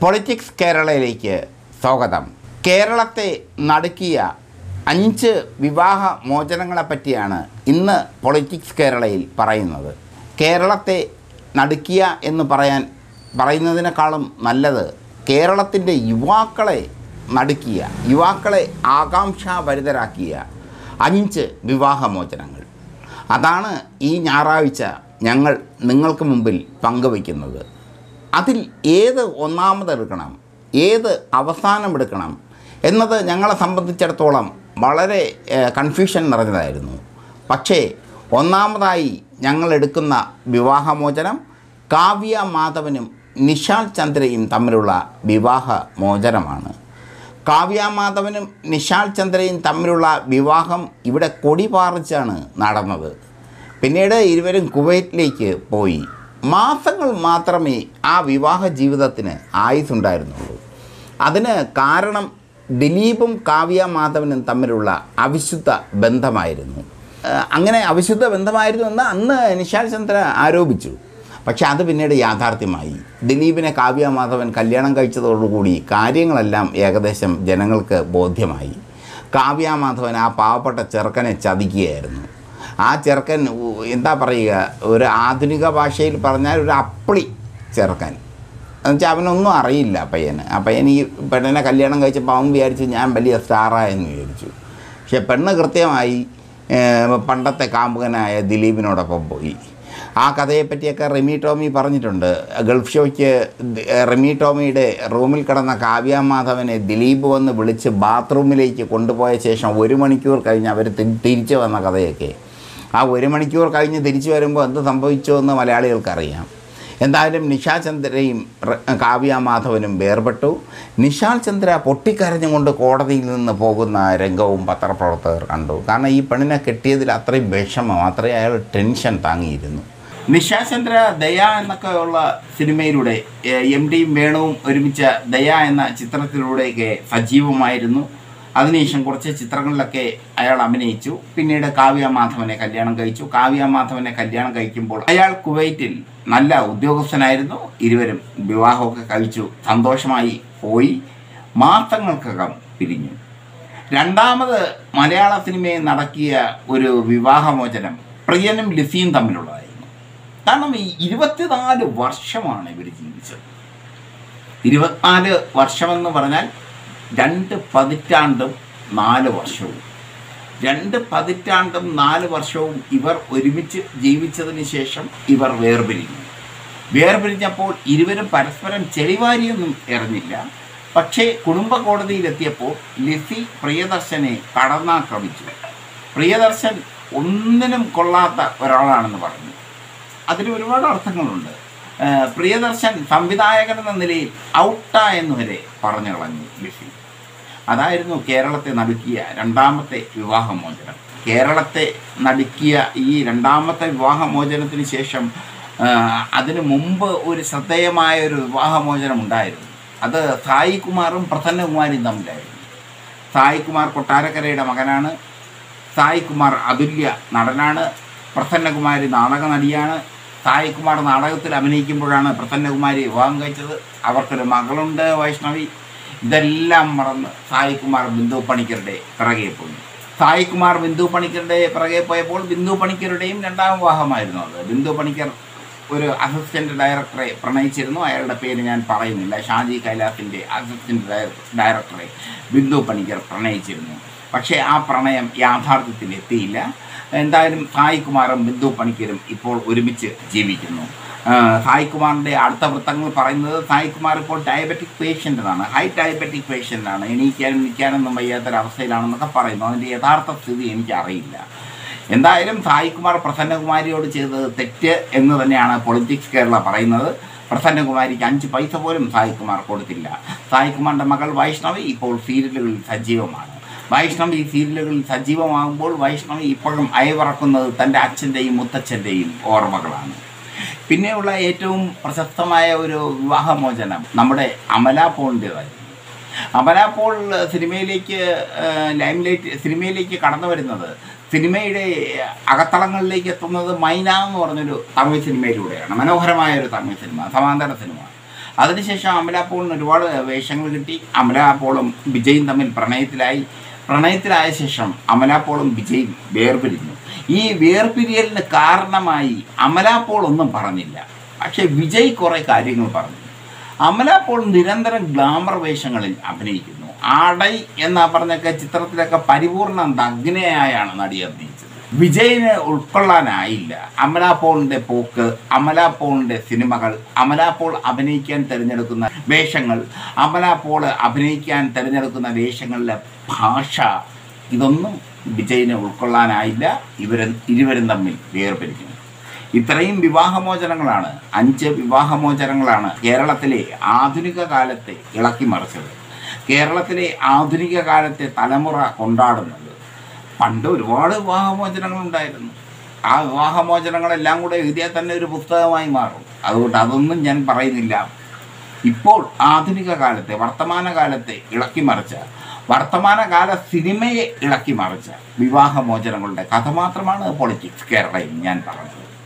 politics കേരളയിലേക്ക് സ്വാഗതം കേരളത്തെ നടുക്കിയ അഞ്ച് വിവാഹ മോചനങ്ങളെ പറ്റിയാണ് ഇന്ന് പൊളിറ്റിക്സ് കേരളയിൽ പറയുന്നത് കേരളത്തെ നടുക്കിയ എന്ന് പറയാൻ പറയുന്നതിനേക്കാളും നല്ലത് കേരളത്തിൻ്റെ യുവാക്കളെ നടുക്കിയ യുവാക്കളെ ആകാംക്ഷാഭരിതരാക്കിയ അഞ്ച് വിവാഹമോചനങ്ങൾ അതാണ് ഈ ഞായറാഴ്ച ഞങ്ങൾ നിങ്ങൾക്ക് മുമ്പിൽ പങ്കുവയ്ക്കുന്നത് അതിൽ ഏത് ഒന്നാമതെടുക്കണം ഏത് അവസാനമെടുക്കണം എന്നത് ഞങ്ങളെ സംബന്ധിച്ചിടത്തോളം വളരെ കൺഫ്യൂഷൻ നിറഞ്ഞതായിരുന്നു പക്ഷേ ഒന്നാമതായി ഞങ്ങൾ എടുക്കുന്ന വിവാഹമോചനം കാവ്യ മാധവനും നിഷാൽ ചന്ദ്രയും തമ്മിലുള്ള വിവാഹ മോചനമാണ് കാവ്യ മാധവനും നിഷാൽ ചന്ദ്രയും തമ്മിലുള്ള വിവാഹം ഇവിടെ കൊടി പാറിച്ചാണ് നടന്നത് പിന്നീട് ഇരുവരും കുവൈറ്റിലേക്ക് പോയി മാസങ്ങൾ മാത്രമേ ആ വിവാഹ ജീവിതത്തിന് ആയുസുണ്ടായിരുന്നുള്ളൂ അതിന് കാരണം ദിലീപും കാവ്യ മാധവനും തമ്മിലുള്ള അവിശുദ്ധ ബന്ധമായിരുന്നു ഏഹ് അങ്ങനെ അവിശുദ്ധ ബന്ധമായിരുന്നു എന്ന് അന്ന് നിഷാൽ ചന്ദ്ര ആരോപിച്ചു പക്ഷെ അത് പിന്നീട് യാഥാർത്ഥ്യമായി ദിലീപിനെ കാവ്യ മാധവൻ കല്യാണം കഴിച്ചതോടുകൂടി കാര്യങ്ങളെല്ലാം ഏകദേശം ജനങ്ങൾക്ക് ബോധ്യമായി കാവ്യ മാധവൻ ആ പാവപ്പെട്ട ചെറുക്കനെ ചതിക്കുകയായിരുന്നു ആ ചെറുക്കൻ ഉ- എന്താ പറയുക ഒരു ആധുനിക ഭാഷയിൽ പറഞ്ഞാൽ ഒരു അപ്പിളി ചെറുക്കൻ എന്നുവെച്ചാൽ അവനൊന്നും അറിയില്ല ആ പയ്യന് ആ പയ്യൻ ഈ പെണ്ണിനെ കല്യാണം കഴിച്ചപ്പോൾ അവൻ വിചാരിച്ചു ഞാൻ വലിയ സ്റ്റാറായെന്ന് വിചാരിച്ചു പക്ഷെ പെണ്ണ് കൃത്യമായി ഏഹ്, പണ്ടത്തെ കാമുകനായ ദിലീപിനോടൊപ്പം പോയി ആ കഥയെപ്പറ്റിയൊക്കെ റെമി ടോമി പറഞ്ഞിട്ടുണ്ട് ഗൾഫ് ഷോയ്ക്ക് ദ- റെമി ടോമിയുടെ റൂമിൽ കിടന്ന കാവ്യ മാധവനെ ദിലീപ് വന്ന് വിളിച്ച് ബാത്റൂമിലേക്ക് കൊണ്ടുപോയ ശേഷം ഒരു മണിക്കൂർ കഴിഞ്ഞ് അവർ തിരിച്ചു വന്ന കഥയൊക്കെ ആ ഒരു മണിക്കൂർ കഴിഞ്ഞ് തിരിച്ചു വരുമ്പോൾ എന്ത് സംഭവിച്ചു എന്ന് മലയാളികൾക്കറിയാം എന്തായാലും നിഷാ ചന്ദ്രയും റ- കാവ്യ മാധവനും വേർപെട്ടു നിഷാൽ ചന്ദ്ര പൊട്ടിക്കരഞ്ഞുകൊണ്ട് കോടതിയിൽ നിന്ന് പോകുന്ന രംഗവും പത്രപ്രവർത്തകർ കണ്ടു കാരണം ഈ പെണ്ണിനെ കെട്ടിയതിൽ അത്രയും വിഷമം അത്രയും അയാൾ ടെൻഷൻ താങ്ങിയിരുന്നു നിഷാ ചന്ദ്ര ദയ എന്നൊക്കെ ഉള്ള സിനിമയിലൂടെ എം ഡിയും വേണുവും ഒരുമിച്ച ദയ എന്ന ചിത്രത്തിലൂടെയൊക്കെ സജീവമായിരുന്നു അതിനുശേഷം കുറച്ച് ചിത്രങ്ങളിലൊക്കെ അയാൾ അഭിനയിച്ചു പിന്നീട് കാവ്യ മാധവനെ കല്യാണം കഴിച്ചു കാവ്യ മാധവനെ കല്യാണം കഴിക്കുമ്പോൾ അയാൾ കുവൈറ്റിൽ നല്ല ഉദ്യോഗസ്ഥനായിരുന്നു ഇരുവരും വിവാഹമൊക്കെ കഴിച്ചു സന്തോഷമായി പോയി മാസങ്ങൾക്കകം പിരിഞ്ഞു രണ്ടാമത് മലയാള സിനിമയിൽ നടക്കിയ ഒരു വിവാഹമോചനം പ്രിയനും ലിസിയും തമ്മിലുള്ളതായിരുന്നു കാരണം ഈ ഇരുപത്തിനാല് വർഷമാണ് ഇവർ ജീവിച്ചത് ഇരുപത്തിനാല് വർഷമെന്ന് പറഞ്ഞാൽ രണ്ട് പതിറ്റാണ്ടും നാല് വർഷവും രണ്ട് പതിറ്റാണ്ടും നാല് വർഷവും ഇവർ ഒരുമിച്ച് ജീവിച്ചതിന് ശേഷം ഇവർ വേർപിരിഞ്ഞു വേർപിരിഞ്ഞപ്പോൾ ഇരുവരും പരസ്പരം ചെളിവാരിയൊന്നും എറിഞ്ഞില്ല പക്ഷേ കുടുംബ കോടതിയിലെത്തിയപ്പോൾ ലിസി പ്രിയദർശനെ കടന്നാക്രമിച്ചു പ്രിയദർശൻ ഒന്നിനും കൊള്ളാത്ത ഒരാളാണെന്ന് പറഞ്ഞു അതിന് ഒരുപാട് അർത്ഥങ്ങളുണ്ട് ഏഹ് പ്രിയദർശൻ സംവിധായകൻ എന്ന നിലയിൽ ഔട്ട എന്ന് വരെ പറഞ്ഞു കളഞ്ഞു ലിസി അതായിരുന്നു കേരളത്തെ നടുക്കിയ രണ്ടാമത്തെ വിവാഹമോചനം കേരളത്തെ നടുക്കിയ ഈ രണ്ടാമത്തെ വിവാഹമോചനത്തിന് ശേഷം ആ, അതിനു മുമ്പ് ഒരു ശ്രദ്ധേയമായ ഒരു വിവാഹമോചനം ഉണ്ടായിരുന്നു അത് സായി കുമാറും പ്രസന്നകുമാരിയും തമ്മിലായിരുന്നു സായി കുമാർ കൊട്ടാരക്കരയുടെ മകനാണ് സായി കുമാർ അതുല്യ നടനാണ് പ്രസന്നകുമാരി നാടക നടിയാണ് സായി കുമാർ നാടകത്തിൽ അഭിനയിക്കുമ്പോഴാണ് പ്രസന്നകുമാരി വിവാഹം കഴിച്ചത് അവർക്കൊരു മകളുണ്ട് വൈഷ്ണവി ഇതെല്ലാം മറന്ന് സായി കുമാർ ബിന്ദു പണിക്കരുടെ പിറകെ പോയി സായി കുമാർ ബിന്ദു പണിക്കരുടെ പിറകെ പോയപ്പോൾ ബിന്ദു പണിക്കരുടെയും രണ്ടാം വിവാഹമായിരുന്നു അത് ബിന്ദു പണിക്കർ ഒരു അസിസ്റ്റന്റ് ഡയറക്ടറെ പ്രണയിച്ചിരുന്നു അയാളുടെ പേര് ഞാൻ പറയുന്നില്ല ഷാജി കൈലാസിൻ്റെ അസിസ്റ്റന്റ് ഡയ- ഡയറക്ടറെ ബിന്ദു പണിക്കർ പ്രണയിച്ചിരുന്നു പക്ഷേ ആ പ്രണയം യാഥാർത്ഥ്യത്തിൽ എത്തിയില്ല എന്തായാലും സായി കുമാറും ബിന്ദു പണിക്കരും ഇപ്പോൾ ഒരുമിച്ച് ജീവിക്കുന്നു ആ, സായി കുമാറിൻ്റെ അടുത്ത വൃത്തങ്ങൾ പറയുന്നത് സായി കുമാർ ഇപ്പോൾ ഡയബറ്റിക് പേഷ്യൻ്റാണ് ഹൈ ഡയബറ്റിക് പേഷ്യൻ്റാണ് എണീക്കാനും നിൽക്കാനൊന്നും വയ്യാത്തൊരവസ്ഥയിലാണെന്നൊക്കെ പറയുന്നു അതിൻ്റെ യഥാർത്ഥ സ്ഥിതി എനിക്കറിയില്ല എന്തായാലും സായികുമാർ പ്രസന്നകുമാരിയോട് ചെയ്തത് തെറ്റ് എന്ന് തന്നെയാണ് പൊളിറ്റിക്സ് കേരള പറയുന്നത് പ്രസന്നകുമാരിക്ക് അഞ്ച് പൈസ പോലും സായികുമാർ കൊടുത്തില്ല സായികുമാറിൻ്റെ മകൾ വൈഷ്ണവി ഇപ്പോൾ സീരിയലുകളിൽ സജീവമാണ് വൈഷ്ണവി സീരിയലുകളിൽ സജീവമാകുമ്പോൾ വൈഷ്ണവി ഇപ്പോഴും അയവിറക്കുന്നത് തൻ്റെ അച്ഛൻ്റെയും മുത്തച്ഛൻ്റെയും ഓർമ്മകളാണ് പിന്നെയുള്ള ഏറ്റവും പ്രശസ്തമായ ഒരു വിവാഹമോചനം നമ്മുടെ അമല പോളിൻ്റെതായിരുന്നു അമല പോൾ സിനിമയിലേക്ക് ലൈംലൈറ്റ് സിനിമയിലേക്ക് കടന്നു വരുന്നത് സിനിമയുടെ അകത്തളങ്ങളിലേക്ക് എത്തുന്നത് മൈന എന്ന് പറഞ്ഞൊരു തമിഴ് സിനിമയിലൂടെയാണ് മനോഹരമായ ഒരു തമിഴ് സിനിമ സമാന്തര സിനിമ അതിനുശേഷം അമല പോളിന് ഒരുപാട് വേഷങ്ങൾ കിട്ടി അമല പോളും വിജയും തമ്മിൽ പ്രണയത്തിലായി പ്രണയത്തിലായ ശേഷം അമല പോളും വിജയും വേർപിരിഞ്ഞു ഈ വേർപിരിയലിന് കാരണമായി അമല പോൾ ഒന്നും പറഞ്ഞില്ല പക്ഷെ വിജയ് കുറേ കാര്യങ്ങൾ പറഞ്ഞു അമല പോൾ നിരന്തരം ഗ്ലാമർ വേഷങ്ങളിൽ അഭിനയിക്കുന്നു ആടൈ എന്നാ പറഞ്ഞൊക്കെ ചിത്രത്തിലൊക്കെ പരിപൂർണ നഗ്നയായാണ് നടി അഭിനയിച്ചത് വിജയിന് ഉൾക്കൊള്ളാനായില്ല അമല പോളിന്റെ പോക്ക് അമല പോളിന്റെ സിനിമകൾ അമല പോൾ അഭിനയിക്കാൻ തിരഞ്ഞെടുക്കുന്ന വേഷങ്ങൾ അമല പോൾ അഭിനയിക്കാൻ തിരഞ്ഞെടുക്കുന്ന വേഷങ്ങളിലെ ഭാഷ ഇതൊന്നും വിജയിന് ഉൾക്കൊള്ളാനായില്ല ഇവർ ഇരുവരും തമ്മിൽ വേർപിരിക്കുന്നു ഇത്രയും വിവാഹമോചനങ്ങളാണ് അഞ്ച് വിവാഹമോചനങ്ങളാണ് കേരളത്തിലെ ആധുനിക കാലത്തെ ഇളക്കിമറിച്ചത് കേരളത്തിലെ ആധുനിക കാലത്തെ തലമുറ കൊണ്ടാടുന്നത് പണ്ട് ഒരുപാട് വിവാഹമോചനങ്ങൾ ഉണ്ടായിരുന്നു ആ വിവാഹമോചനങ്ങളെല്ലാം കൂടെ എഴുതിയാൽ തന്നെ ഒരു പുസ്തകമായി മാറും അതുകൊണ്ട് അതൊന്നും ഞാൻ പറയുന്നില്ല ഇപ്പോൾ ആധുനിക കാലത്തെ വർത്തമാന കാലത്തെ ഇളക്കിമറിച്ച വർത്തമാനകാല സിനിമയെ ഇളക്കിമറിച്ച വിവാഹമോചനങ്ങളുടെ കഥ മാത്രമാണ് പൊളിറ്റിക്സ് കേരളയിൽ ഞാൻ പറഞ്ഞത്